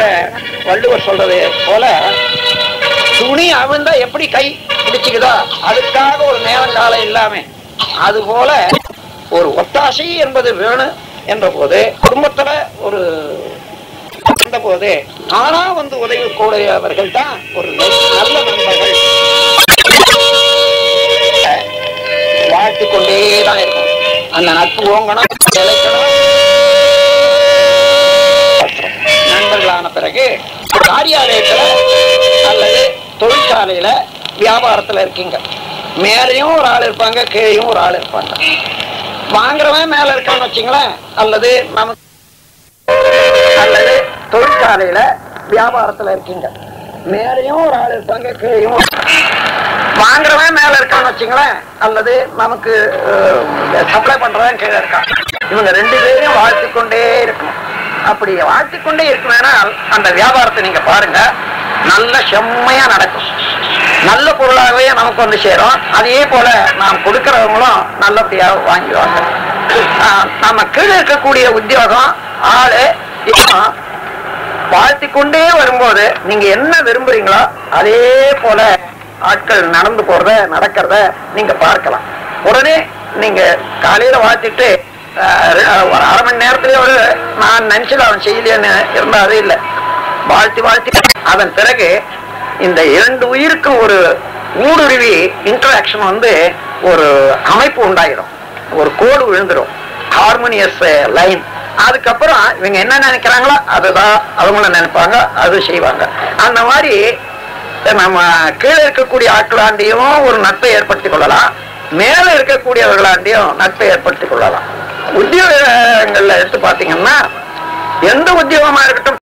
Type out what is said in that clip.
வள்ளுவர் சொல்றது போல துணி அவிழ்ந்தா எப்படி கை பிடிச்சுக்குதோ அதுக்காக ஒரு நேரம் காலம் இல்லாம அது போல ஒரு ஒத்தாசை என்பது வேணும் என்ற போது குடும்பத்துல ஒரு இருந்த போது ஆனா வந்து உதவி கூடியவர்கள் தான் ஒரு நல்ல நண்பர்கள் வாழ்த்து கொண்டே தான் இருக்கும் அந்த நட்பு ஓங்கணும் நிலைக்கணும் நண்பர்களான பிறகு காரியாலயத்துல அல்லது தொழிற்சாலையில வியாபாரத்துல இருக்கீங்க மேலையும் ஒரு ஆள் இருப்பாங்க கீழையும் ஒரு ஆள் இருப்பாங்க வாங்குறவன் மேல இருக்கான்னு வச்சுங்களேன் அல்லது நமக்கு அல்லது தொழிற்சாலையில வியாபாரத்துல இருக்கீங்க மேலையும் ஒரு ஆள் இருப்பாங்க கீழையும் ஒரு- வாங்குறவன் மேல இருக்கான்னு வச்சுங்களேன் அல்லது நமக்கு சப்ளை பண்றவன் கீழே இருக்கான் இவங்க ரெண்டு பேரையும் வாழ்த்திக் கொண்டே இருக்கணும் அப்படி வாழ்த்திக் கொண்டே இருக்கணும்னால் அந்த வியாபாரத்தை நீங்க பாருங்க நல்ல செம்மையா நடக்கும் நல்ல பொருளாகவே நமக்கு வந்து சேரும் அதே போல நாம் கொடுக்கிறவங்களும் நல்லபடியா வாங்கிடுவாங்க ஆஹ் நம்ம கீழே இருக்கக்கூடிய உத்தியோகம் ஆளு இப்போ வாழ்த்தி கொண்டே வரும்போது நீங்க என்ன விரும்புறீங்களோ அதே போல ஆட்கள் நடந்து போறத நடக்கிறத நீங்க பார்க்கலாம் உடனே நீங்க காலையில வாழ்த்திட்டு ஆஹ், ரெ- ஒரு அரை மணி நேரத்திலே ஒரு நான் நினைச்சது அவன் செய்யலைன்னு இருந்தா அது இல்லை வாழ்த்தி வாழ்த்தி அதன் பிறகு இந்த இரண்டு உயிருக்கும் ஒரு ஊடுருவி இன்டராக்ஷன் வந்து ஒரு அமைப்பு உண்டாயிடும் ஒரு கோடு விழுந்துடும் ஹார்மோனியஸ் லைன் அதுக்கப்புறம் இவங்க என்ன நினைக்கிறாங்களோ அதுதான் அவங்களும் நினைப்பாங்க அது செய்வாங்க அந்த மாதிரி நம்ம கீழே இருக்கக்கூடிய ஆட்களாண்டியும் ஒரு நட்பை ஏற்படுத்திக் கொள்ளலாம் மேல இருக்கக்கூடியவர்களாண்டியும் நட்பை ஏற்படுத்திக் கொள்ளலாம் உத்தியோகங்கள்ல எடுத்து பாத்தீங்கன்னா எந்த உத்தியோகமா இருக்கட்டும்